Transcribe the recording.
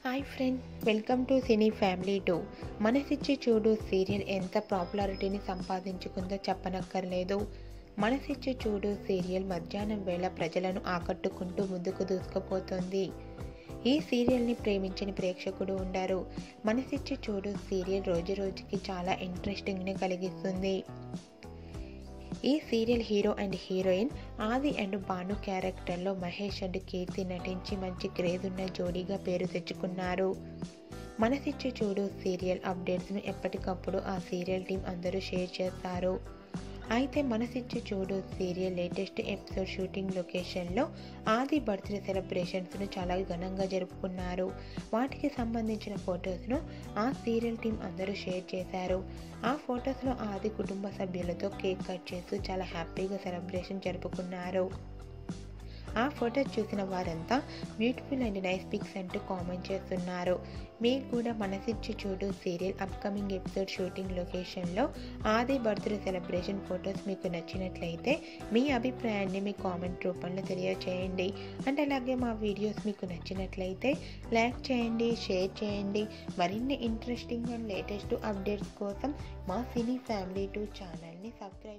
hi friend welcome to cine family two మనసిచ్చి చూడు serial ఎంత పాపులారిటీని సంపాదించుకుందో చెప్పనక్కర్లేదు మనసిచ్చి చూడు సీరియల్ మధ్యాహ్నం వేళ ప్రజలను ఆకట్టుకుంటూ ముందుకు దూసుకుపోతుంది ఈ సీరియల్ని ప్రేమించని ప్రేక్షకుడు ఉండారు మనసిచ్చి చూడు సీరియల్ రోజు రోజుకి చాలా ఇంట్రెస్టింగ్ని కలిగిస్తుంది ఈ serial hero and heroine Aadi and Bhanu క్యారెక్టర్లో మహేష్ అండ్ కీర్తి నటించి మంచి క్రేజ్ ఉన్న జోడీగా పేరు తెచ్చుకున్నారు మనసిచ్చి చూడు సీరియల్ అప్డేట్స్ను ఎప్పటికప్పుడు ఆ సీరియల్ టీం అందరూ షేర్ చేస్తారు అయితే మనసిచ్చి చూడు సీరియల్ లేటెస్ట్ ఎపిసోడ్ షూటింగ్ లొకేషన్లో ఆది బర్త్డే సెలబ్రేషన్స్ను చాలా ఘనంగా జరుపుకున్నారు వాటికి సంబంధించిన ఫొటోస్ను ఆ సీరియల్ టీం అందరూ షేర్ చేశారు ఆ ఫొటోస్లో ఆది కుటుంబ సభ్యులతో కేక్ కట్ చేస్తూ చాలా హ్యాపీగా సెలబ్రేషన్ జరుపుకున్నారు ఆ ఫొటోస్ చూసిన వారంతా బ్యూటిఫుల్ అండ్ నైస్ పిక్స్ అంటూ కామెంట్ చేస్తున్నారు మీకు కూడా మనసిచ్చి చూడు సీరియల్ అప్కమింగ్ ఎపిసోడ్ షూటింగ్ లొకేషన్లో ఆది బర్త్డే సెలబ్రేషన్ ఫొటోస్ మీకు నచ్చినట్లయితే మీ అభిప్రాయాన్ని మీ కామెంట్ రూపంలో తెలియచేయండి అండ్ అలాగే మా వీడియోస్ మీకు నచ్చినట్లయితే లైక్ చేయండి షేర్ చేయండి మరిన్ని ఇంట్రెస్టింగ్ అండ్ లేటెస్ట్ అప్డేట్స్ కోసం మా సినీ ఫ్యామిలీ టూ ఛానల్ని సబ్స్క్రైబ్